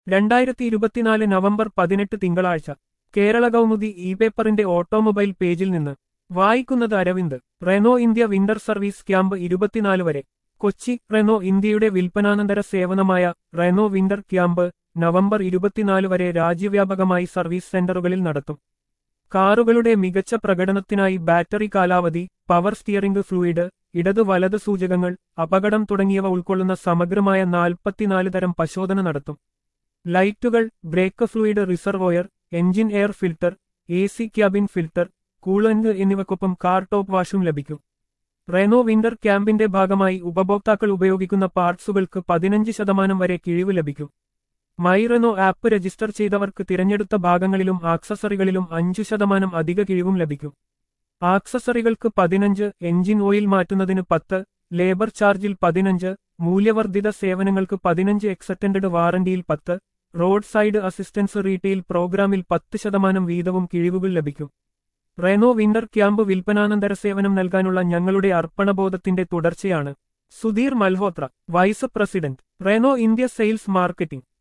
രണ്ടായിരത്തി ഇരുപത്തിനാല് നവംബർ പതിനെട്ട് തിങ്കളാഴ്ച കേരള കൗമുദി ഇ പേപ്പറിന്റെ ഓട്ടോമൊബൈൽ പേജിൽ നിന്ന് വായിക്കുന്നത് Aravind Renault India winter service camp ഇരുപത്തിനാല് വരെ കൊച്ചി റെനോ ഇന്ത്യയുടെ വിൽപ്പനാനന്തര സേവനമായ റെനോ വിന്റർ ക്യാമ്പ് നവംബർ ഇരുപത്തിനാല് വരെ രാജ്യവ്യാപകമായി സർവീസ് സെന്ററുകളിൽ നടത്തും കാറുകളുടെ മികച്ച പ്രകടനത്തിനായി ബാറ്ററി കാലാവധി പവർ സ്റ്റിയറിംഗ് ഫ്ലൂയിഡ് ഇടതു വലത് സൂചകങ്ങൾ അപകടം തുടങ്ങിയവ ഉൾക്കൊള്ളുന്ന സമഗ്രമായ നാൽപ്പത്തിനാല് തരം പരിശോധന നടത്തും ലൈറ്റുകൾ brake fluid reservoir engine air filter A C cabin filter coolant എന്നിവയ്ക്കൊപ്പം കാർ ടോപ്പ് വാഷും ലഭിക്കും റെനോ വിന്റർ ക്യാമ്പിന്റെ ഭാഗമായി ഉപഭോക്താക്കൾ ഉപയോഗിക്കുന്ന പാർട്സുകൾക്ക് പതിനഞ്ച് ശതമാനം വരെ കിഴിവ് ലഭിക്കും മൈ റെനോ ആപ്പ് രജിസ്റ്റർ ചെയ്തവർക്ക് തിരഞ്ഞെടുത്ത ഭാഗങ്ങളിലും ആക്സസറികളിലും അഞ്ചു ശതമാനം അധിക കിഴിവും ലഭിക്കും ആക്സസറികൾക്ക് പതിനഞ്ച് എഞ്ചിൻ ഓയിൽ മാറ്റുന്നതിന് പത്ത് ലേബർ ചാർജിൽ പതിനഞ്ച് മൂല്യവർദ്ധിത സേവനങ്ങൾക്ക് പതിനഞ്ച് എക്സറ്റൻഡ് വാറന്റിയിൽ പത്ത് റോഡ് സൈഡ് അസിസ്റ്റൻസ് റീറ്റെയിൽ പ്രോഗ്രാമിൽ പത്ത് ശതമാനം വീതവും കിഴിവുകൾ ലഭിക്കും റെനോ വിന്റർ ക്യാമ്പ് വിൽപ്പനാനന്തര സേവനം നൽകാനുള്ള ഞങ്ങളുടെ അർപ്പണബോധത്തിന്റെ തുടർച്ചയാണ് Sudhir Malhotra vice president Renault India sales marketing